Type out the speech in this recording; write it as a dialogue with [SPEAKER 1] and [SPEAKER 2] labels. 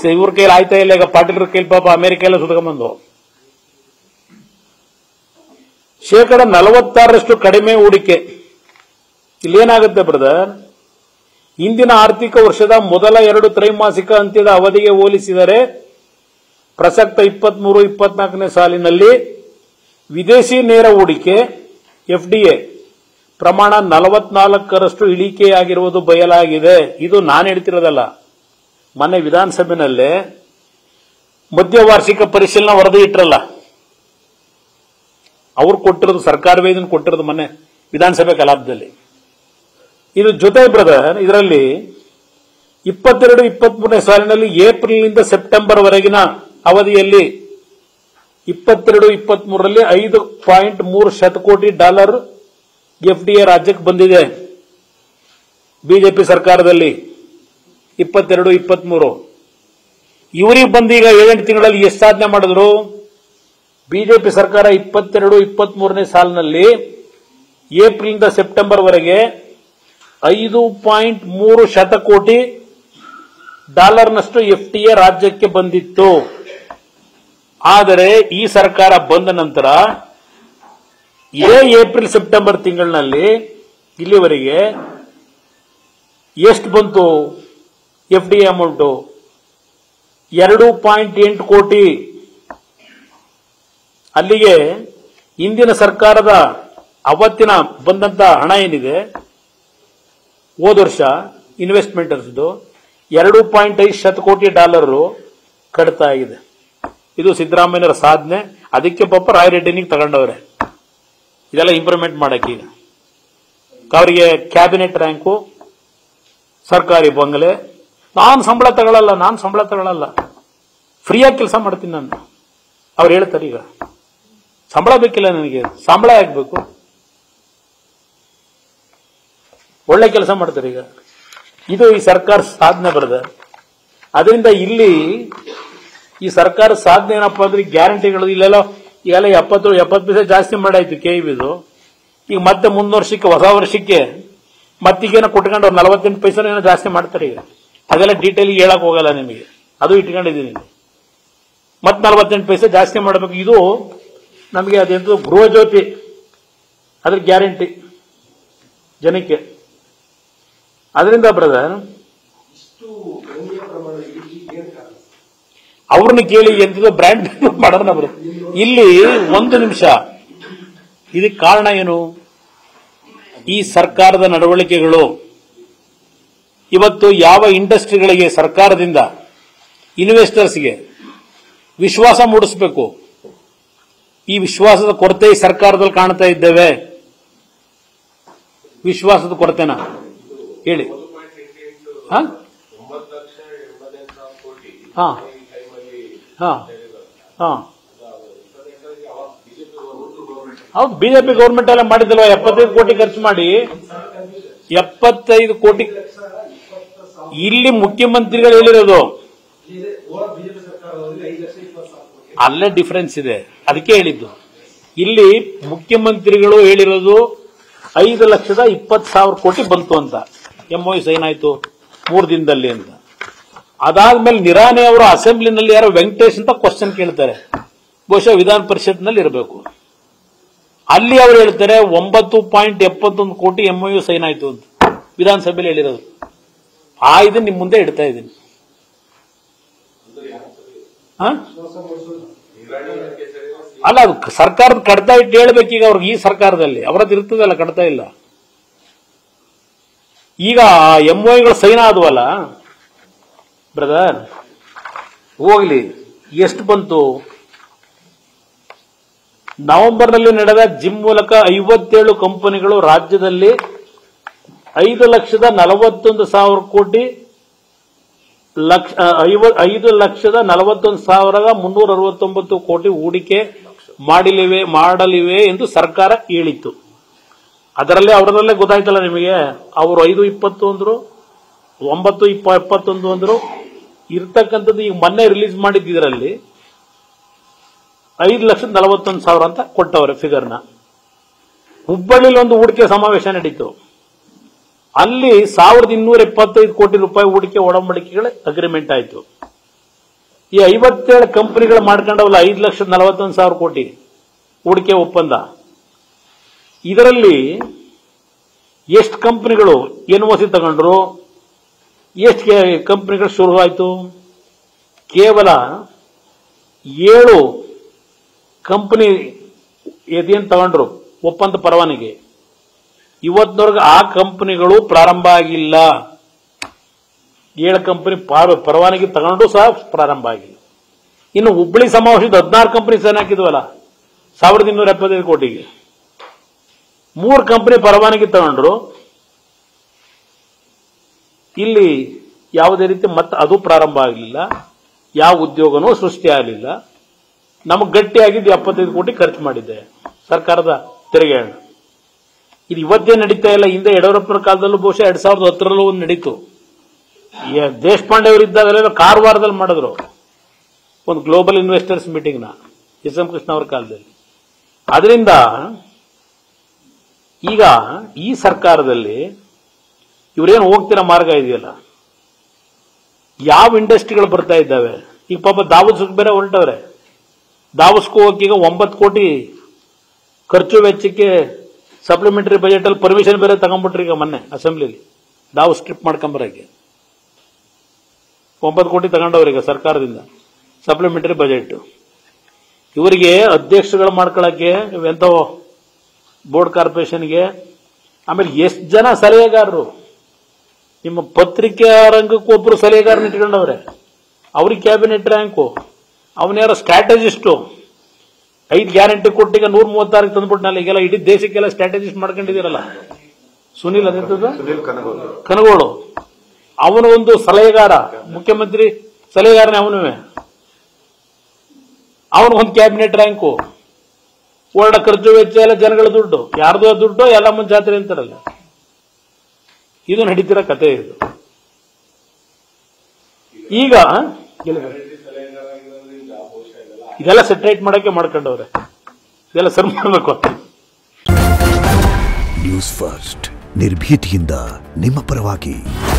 [SPEAKER 1] ಇವ್ರ ಕೈಲಿ ಆಯ್ತಾ ಇಲ್ಲ ಈಗ ಪಾಟೀಲ್ರ ಕೈಲಿ ಪಾಪ ಅಮೆರಿಕ ಎಲ್ಲ ಸುತ್ಕೊಂಡ್ಬಂದು ಶೇಕಡ ನಲವತ್ತಾರರಷ್ಟು ಕಡಿಮೆ ಹೂಡಿಕೆ ಇಲ್ಲೇನಾಗುತ್ತೆ ಬ್ರದರ್ ಇಂದಿನ ಆರ್ಥಿಕ ವರ್ಷದ ಮೊದಲ ಎರಡು ತ್ರೈಮಾಸಿಕ ಅಂತ್ಯದ ಅವಧಿಗೆ ಹೋಲಿಸಿದರೆ ಪ್ರಸಕ್ತ ಇಪ್ಪತ್ಮೂರು ಇಪ್ಪತ್ನಾಲ್ಕನೇ ಸಾಲಿನಲ್ಲಿ ವಿದೇಶಿ ನೇರ ಹೂಡಿಕೆ ಎಫ್ಡಿಎ ಪ್ರಮಾಣ ನಲವತ್ನಾಲ್ಕರಷ್ಟು ಇಳಿಕೆಯಾಗಿರುವುದು ಬಯಲಾಗಿದೆ ಇದು ನಾನು ಹೇಳ್ತಿರೋದಲ್ಲ ಮೊನ್ನೆ ವಿಧಾನಸಭೆನಲ್ಲೇ ಮಧ್ಯವಾರ್ಷಿಕ ಪರಿಶೀಲನಾ ವರದಿ ಇಟ್ರಲ್ಲ ಅವ್ರು ಕೊಟ್ಟಿರೋದು ಸರ್ಕಾರವೇ ಇದನ್ನು ಕೊಟ್ಟಿರೋದು ಮೊನ್ನೆ ವಿಧಾನಸಭೆ ಕಲಾಪದಲ್ಲಿ ಇದು ಜೊತೆ ಬ್ರದರ್ ಇದರಲ್ಲಿ ಇಪ್ಪತ್ತೆರಡು ಇಪ್ಪತ್ಮೂರನೇ ಸಾಲಿನಲ್ಲಿ ಏಪ್ರಿಲ್ನಿಂದ ಸೆಪ್ಟೆಂಬರ್ ವರೆಗಿನ ಅವಧಿಯಲ್ಲಿ ಇಪ್ಪತ್ತೆರಡು ಇಪ್ಪತ್ಮೂರರಲ್ಲಿ ಐದು ಪಾಯಿಂಟ್ ಮೂರು ಶತಕೋಟಿ ಡಾಲರ್ ಎಫ್ಡಿಎ ರಾಜ್ಯಕ್ಕೆ ಬಂದಿದೆ ಬಿಜೆಪಿ ಸರ್ಕಾರದಲ್ಲಿ ಇಪ್ಪತ್ತೆರಡು ಇಪ್ಪತ್ಮೂರು ಇವರಿಗೆ ಬಂದೀಗ ಏಳೆಂಟು ತಿಂಗಳಲ್ಲಿ ಎಷ್ಟು ಸಾಧನೆ ಮಾಡಿದ್ರು ಬಿಜೆಪಿ ಸರ್ಕಾರ ಇಪ್ಪತ್ತೆರಡು ಇಪ್ಪತ್ಮೂರನೇ ಸಾಲಿನಲ್ಲಿ ಏಪ್ರಿಲ್ನಿಂದ ಸೆಪ್ಟೆಂಬರ್ ವರೆಗೆ ಐದು ಪಾಯಿಂಟ್ ಮೂರು ಶತಕೋಟಿ ಡಾಲರ್ನಷ್ಟು ಎಫ್ಟಿಎ ರಾಜ್ಯಕ್ಕೆ ಬಂದಿತ್ತು ಆದರೆ ಈ ಸರ್ಕಾರ ಬಂದ ನಂತರ ಇದೇ ಏಪ್ರಿಲ್ ಸೆಪ್ಟೆಂಬರ್ ತಿಂಗಳಿನಲ್ಲಿ ಇಲ್ಲಿವರೆಗೆ ಎಷ್ಟು ಬಂತು ಎಫ್ ಡಿ ಅಮೌಂಟು ಎರಡು ಪಾಯಿಂಟ್ ಎಂಟು ಕೋಟಿ ಅಲ್ಲಿಗೆ ಇಂದಿನ ಸರ್ಕಾರದ ಅವತ್ತಿನ ಬಂದಂತ ಹಣ ಏನಿದೆ ಹೋದ ವರ್ಷ ಇನ್ವೆಸ್ಟ್ಮೆಂಟ್ ಅರ್ಸದು ಎರಡು ಪಾಯಿಂಟ್ ಐದು ಶತಕೋಟಿ ಡಾಲರ್ ಕಡಿತ ಆಗಿದೆ ಇದು ಸಿದ್ದರಾಮಯ್ಯನವರ ಸಾಧನೆ ಅದಕ್ಕೆ ಪಾಪ ರಾಯರೆಡ್ಡಿನಿಗೆ ತಗೊಂಡವ್ರೆ ಇದೆಲ್ಲ ಇಂಪ್ರೂವ್ಮೆಂಟ್ ಮಾಡಕ್ಕೆ ಈಗ ಅವರಿಗೆ ಕ್ಯಾಬಿನೆಟ್ ರ್ಯಾಂಕು ಸರ್ಕಾರಿ ಬಂಗಲೆ ನಾನು ಸಂಬಳ ತಗೊಳ್ಳಲ್ಲ ನಾನು ಸಂಬಳ ತಗೊಳ್ಳಲ್ಲ ಫ್ರೀಯಾಗಿ ಕೆಲಸ ಮಾಡ್ತೀನಿ ನಾನು ಅವ್ರು ಹೇಳ್ತಾರೆ ಈಗ ಸಂಬಳ ಬೇಕಿಲ್ಲ ನನಗೆ ಸಂಬಳ ಯಾಕಬೇಕು ಒಳ್ಳೆ ಕೆಲಸ ಮಾಡ್ತಾರೆ ಈಗ ಇದು ಈ ಸರ್ಕಾರ ಸಾಧನೆ ಬರದ ಅದರಿಂದ ಇಲ್ಲಿ ಈ ಸರ್ಕಾರ ಸಾಧನೆ ಏನಪ್ಪಾ ಅಂದ್ರೆ ಗ್ಯಾರಂಟಿಗಳು ಇಲ್ಲೆಲ್ಲ ಈಗೆಲ್ಲ ಎಪ್ಪತ್ತು ಎಪ್ಪತ್ತು ಪೈಸೆ ಜಾಸ್ತಿ ಮಾಡಾಯ್ತು ಕೆ ಬಿದು ಈಗ ಮತ್ತೆ ಮುಂದ್ ವರ್ಷಕ್ಕೆ ಹೊಸ ವರ್ಷಕ್ಕೆ ಮತ್ತೀಗೇನೋ ಕೊಟ್ಕೊಂಡು ಒಂದು ನಲವತ್ತೆಂಟು ಪೈಸೆ ಏನೋ ಜಾಸ್ತಿ ಮಾಡ್ತಾರೆ ಈಗ ಅದೆಲ್ಲ ಡೀಟೇಲ್ ಹೇಳಕ್ ಹೋಗಲ್ಲ ನಿಮಗೆ ಅದು ಇಟ್ಕೊಂಡಿದ್ದೀನಿ ಮತ್ತೆ ನಲವತ್ತೆಂಟು ಪೈಸೆ ಜಾಸ್ತಿ ಮಾಡಬೇಕು ಇದು ನಮಗೆ ಅದೆಂದು ಗೃಹ ಜ್ಯೋತಿ ಅದ್ರ ಗ್ಯಾರಂಟಿ ಜನಕ್ಕೆ ಅದರಿಂದ ಬ್ರದರ್ ಅವ್ರನ್ನ ಕೇಳಿ ಎಂತದೋ ಬ್ರ್ಯಾಂಡ್ ಮಾಡೋಣ ಬ್ರ ಇಲ್ಲಿ ಒಂದು ನಿಮಿಷ ಇದಕ್ಕೆ ಕಾರಣ ಏನು ಈ ಸರ್ಕಾರದ ನಡವಳಿಕೆಗಳು ಇವತ್ತು ಯಾವ ಇಂಡಸ್ಟ್ರಿಗಳಿಗೆ ಸರ್ಕಾರದಿಂದ ಇನ್ವೆಸ್ಟರ್ಸ್ಗೆ ವಿಶ್ವಾಸ ಮೂಡಿಸಬೇಕು ಈ ವಿಶ್ವಾಸದ ಕೊರತೆ ಈ ಸರ್ಕಾರದಲ್ಲಿ ಕಾಣ್ತಾ ಇದ್ದೇವೆ ವಿಶ್ವಾಸದ ಕೊರತೆನಾ ಹೇಳಿ ಹಾ ಹಾ ಹಾ ಹಾ ಹೌದು ಬಿಜೆಪಿ ಗೌರ್ಮೆಂಟ್ ಎಲ್ಲ ಮಾಡಿದಲ್ವಾ ಎಪ್ಪತ್ತೈದು ಕೋಟಿ ಖರ್ಚು ಮಾಡಿ ಎಪ್ಪತ್ತೈದು ಕೋಟಿ ಇಲ್ಲಿ ಮುಖ್ಯಮಂತ್ರಿಗಳು ಹೇಳಿರೋದು ಅಲ್ಲೇ ಡಿಫರೆನ್ಸ್ ಇದೆ ಅದಕ್ಕೆ ಹೇಳಿದ್ದು ಇಲ್ಲಿ ಮುಖ್ಯಮಂತ್ರಿಗಳು ಹೇಳಿರೋದು ಐದು ಲಕ್ಷದ ಇಪ್ಪತ್ತು ಸಾವಿರ ಕೋಟಿ ಬಂತು ಅಂತ ಎಂಒ ಸೈನ್ ಆಯ್ತು ಮೂರು ದಿನದಲ್ಲಿ ಅಂತ ಅದಾದ್ಮೇಲೆ ನಿರಾಣಿ ಅವರು ಅಸೆಂಬ್ಲಿನಲ್ಲಿ ಯಾರೋ ವೆಂಕಟೇಶ್ ಅಂತ ಕ್ವಶನ್ ಕೇಳ್ತಾರೆ ಬಹುಶಃ ವಿಧಾನ ಪರಿಷತ್ನಲ್ಲಿ ಇರಬೇಕು ಅಲ್ಲಿ ಅವರು ಹೇಳ್ತಾರೆ ಒಂಬತ್ತು ಪಾಯಿಂಟ್ ಎಪ್ಪತ್ತೊಂದು ಕೋಟಿ ಎಂಒಯು ಸೈನ್ ಆಯ್ತು ಅಂತ ವಿಧಾನಸಭೆಯಲ್ಲಿ ಹೇಳಿರೋದು ಆ ಇದನ್ನ ನಿಮ್ ಮುಂದೆ ಇಡ್ತಾ ಇದ್ದೀನಿ ಹಾ? ಅಲ್ಲ ಅದು ಸರ್ಕಾರದ ಕಡ್ತಾ ಇಟ್ಟು ಹೇಳ್ಬೇಕೀಗ ಅವ್ರಿಗೆ ಈ ಸರ್ಕಾರದಲ್ಲಿ ಅವರದ್ದು ಇರ್ತದಲ್ಲ ಕಡ್ತಾ ಇಲ್ಲ ಈಗ ಎಂಒಗಳು ಸೈನ್ ಆದವಲ್ಲ ಬ್ರದರ್ ಹೋಗ್ಲಿ ಎಷ್ಟು ಬಂತು ನವೆಂಬರ್ನಲ್ಲಿ ನಡೆದ ಜಿಮ್ ಮೂಲಕ ಐವತ್ತೇಳು ಕಂಪನಿಗಳು ರಾಜ್ಯದಲ್ಲಿ ಐದು ಲಕ್ಷದ ನಲವತ್ತೊಂದು ಸಾವಿರ ಕೋಟಿ ಲಕ್ಷ ಐವ- ಐದು ಲಕ್ಷದ ನಲವತ್ತೊಂದು ಸಾವಿರದ ಮುನ್ನೂರ ಅರವತ್ತೊಂಬತ್ತು ಕೋಟಿ ಹೂಡಿಕೆ ಮಾಡಲಿವೆ ಮಾಡಲಿವೆ ಎಂದು ಸರ್ಕಾರ ಹೇಳಿತ್ತು ಅದರಲ್ಲೇ ಅವರಲ್ಲೇ ಗೊತ್ತಾಯ್ತಲ್ಲ ನಿಮಗೆ ಅವರು ಐದು ಇಪ್ಪತ್ತು ಅಂದ್ರು ಒಂಬತ್ತು ಇಪ್ಪ ಎಪ್ಪತ್ತೊಂದು ಅಂದ್ರು ಇರ್ತಕ್ಕಂಥದ್ದು ಈಗ ಮೊನ್ನೆ ರಿಲೀಸ್ ಮಾಡಿದ್ದಿದ್ರಲ್ಲಿ ಐದು ಲಕ್ಷದ ನಲವತ್ತೊಂದು ಸಾವಿರ ಅಂತ ಕೊಟ್ಟವ್ರೆ ಫಿಗರ್ನ ಹುಬ್ಬಳ್ಳಿಲಿ ಒಂದು ಹೂಡಿಕೆ ಸಮಾವೇಶ ನಡೀತು ಅಲ್ಲಿ ಸಾವಿರದ ಇನ್ನೂರ ಎಪ್ಪತ್ತೈದು ಕೋಟಿ ರೂಪಾಯಿ ಹೂಡಿಕೆ ಒಡಂಬಡಿಕೆಗಳ ಅಗ್ರಿಮೆಂಟ್ ಆಯಿತು ಈ ಐವತ್ತೇಳು ಕಂಪನಿಗಳು ಮಾಡ್ಕೊಂಡವಲ್ಲ ಐದು ಲಕ್ಷದ ನಲವತ್ತೊಂದು ಸಾವಿರ ಕೋಟಿ ಹೂಡಿಕೆ ಒಪ್ಪಂದ ಇದರಲ್ಲಿ ಎಷ್ಟು ಕಂಪನಿಗಳು ಎನ್ ಒ ಸಿ ತಗೊಂಡ್ರು ಎಷ್ಟು ಕಂಪನಿಗಳು ಶುರುವಾಯಿತು ಕೇವಲ ಏಳು ಕಂಪನಿ ಎದೇನು ತಗೊಂಡ್ರು ಒಪ್ಪಂದ ಪರವಾನಗಿ ಇವತ್ತಿನವರೆಗೆ ಆ ಕಂಪನಿಗಳು ಪ್ರಾರಂಭ ಆಗಿಲ್ಲ ಏಳು ಕಂಪನಿ ಪರವಾನಗಿ ತಗೊಂಡು ಸಹ ಪ್ರಾರಂಭ ಆಗಿಲ್ಲ ಇನ್ನು ಹುಬ್ಬಳ್ಳಿ ಸಮಾವೇಶದ ಹದಿನಾರು ಕಂಪನಿ ಸಹ ಹಾಕಿದ್ವಲ್ಲ ಸಾವಿರದ ಇನ್ನೂರ ಎಪ್ಪತ್ತೈದು ಕೋಟಿಗೆ ಮೂರು ಕಂಪನಿ ಪರವಾನಗಿ ತಗೊಂಡ್ರು ಇಲ್ಲಿ ಯಾವುದೇ ರೀತಿ ಮತ್ತೆ ಅದು ಪ್ರಾರಂಭ ಆಗಲಿಲ್ಲ ಯಾವ ಉದ್ಯೋಗನೂ ಸೃಷ್ಟಿ ಆಗಲಿಲ್ಲ ನಮಗೆ ಗಟ್ಟಿಯಾಗಿದ್ದು ಎಪ್ಪತ್ತೈದು ಕೋಟಿ ಖರ್ಚು ಮಾಡಿದ್ದೆ ಸರ್ಕಾರದ ತೆರಿಗೆ ಹಣ ಇದು ಇವತ್ತೇ ನಡೀತಾ ಇಲ್ಲ ಹಿಂದೆ ಯಡಿಯೂರಪ್ಪನ ಕಾಲದಲ್ಲೂ ಬಹುಶಃ ಎರಡ್ ಸಾವಿರದ ಹತ್ತರಲ್ಲೂ ಒಂದು ನಡೀತು ಈ ದೇಶಪಾಂಡೆ ಅವರು ಇದ್ದಾಗಲೆಲ್ಲ ಕಾರವಾರದಲ್ಲಿ ಮಾಡಿದ್ರು ಒಂದು ಗ್ಲೋಬಲ್ ಇನ್ವೆಸ್ಟರ್ಸ್ ಮೀಟಿಂಗ್ನ ಎಸ್ ಎಂ ಕೃಷ್ಣ ಅವರ ಕಾಲದಲ್ಲಿ ಅದರಿಂದ ಈಗ ಈ ಸರ್ಕಾರದಲ್ಲಿ ಇವರೇನು ಹೋಗ್ತಿರೋ ಮಾರ್ಗ ಇದೆಯಲ್ಲ ಯಾವ ಇಂಡಸ್ಟ್ರಿಗಳು ಬರ್ತಾ ಇದ್ದಾವೆ ಈಗ ಪಾಪ ದಾವಸ್ಗೆ ಬೇರೆ ಹೊರಟವ್ರೆ ದಾವಸ್ಗೂ ಹೋಗಕ್ಕೆ ಈಗ ಒಂಬತ್ತು ಕೋಟಿ ಖರ್ಚು ವೆಚ್ಚಕ್ಕೆ ಸಪ್ಲಿಮೆಂಟರಿ ಬಜೆಟ್ ಅಲ್ಲಿ ಪರ್ಮಿಷನ್ ಬೇರೆ ತಗೊಂಡ್ಬಿಟ್ರಿ ಈಗ ಮೊನ್ನೆ ಅಸೆಂಬ್ಲಿಲಿ ದಾವು ಸ್ಟ್ರಿಪ್ ಮಾಡ್ಕೊಂಬರಕ್ಕೆ ಒಂಬತ್ತು ಕೋಟಿ ತಗೊಂಡವ್ರೀಗ ಸರ್ಕಾರದಿಂದ ಸಪ್ಲಿಮೆಂಟರಿ ಬಜೆಟ್ ಇವರಿಗೆ ಅಧ್ಯಕ್ಷಗಳು ಮಾಡ್ಕೊಳಕ್ಕೆ ಎಂತ ಬೋರ್ಡ್ ಕಾರ್ಪೊರೇಷನ್ಗೆ ಆಮೇಲೆ ಎಷ್ಟು ಜನ ಸಲಹೆಗಾರರು ನಿಮ್ಮ ಪತ್ರಿಕಾ ರಂಗಕ್ಕೆ ಒಬ್ರು ಸಲಹೆಗಾರನ ಇಟ್ಕೊಂಡವ್ರೆ ಅವ್ರಿಗೆ ಕ್ಯಾಬಿನೆಟ್ ರ್ಯಾಂಕು ಅವನ್ಯಾರೋ ಸ್ಟ್ರಾಟಜಿಸ್ಟು ಐದು ಗ್ಯಾರಂಟಿ ಕೊಟ್ಟಿಗೆ ನೂರ ಮೂವತ್ತಾರಕ್ಕೆ ತಂದ್ಬಿಟ್ನಲ್ಲ ಈಗೆಲ್ಲ ಇಡೀ ದೇಶಕ್ಕೆಲ್ಲ ಸ್ಟ್ರಾಟಜಿಸ್ಟ್ ಮಾಡ್ಕೊಂಡಿದ್ದೀರಲ್ಲ ಸುನಿಲ್ ಅದಂತದ್ದು
[SPEAKER 2] ಸುನಿಲ್ ಕನಗೋಲು
[SPEAKER 1] ಕನಗೋಳು ಅವನು ಒಂದು ಸಲಹೆಗಾರ ಮುಖ್ಯಮಂತ್ರಿ ಸಲಹೆಗಾರನೇ ಅವನು ಅವನು ಒಂದು ಕ್ಯಾಬಿನೆಟ್ ರ್ಯಾಂಕು ಓಡ ಖರ್ಚು ವೆಚ್ಚ ಎಲ್ಲ ಜನಗಳ ದುಡ್ಡು ಯಾರ್ದೋ ದುಡ್ಡು ಎಲ್ಲ ಮುಂದೆ ಜಾತ್ರೆ ಅಂತಾರಲ್ಲ ಇದು ನಡೀತಿರೋ ಕತೆ ಇದು ಈಗ ಎಲ್ಲಿ ಬರೋದು? ಇದೆಲ್ಲ ಸೆಟ್ರೇಟ್ ಮಾಡಕ್ಕೆ ಮಾಡ್ಕೊಂಡವ್ರೆ ಇದೆಲ್ಲ ಸರ್ ಮಾಡಬೇಕು
[SPEAKER 3] ನ್ಯೂಸ್ ಫಸ್ಟ್ ನಿರ್ಭೀತಿಯಿಂದ ನಿಮ್ಮ ಪರವಾಗಿ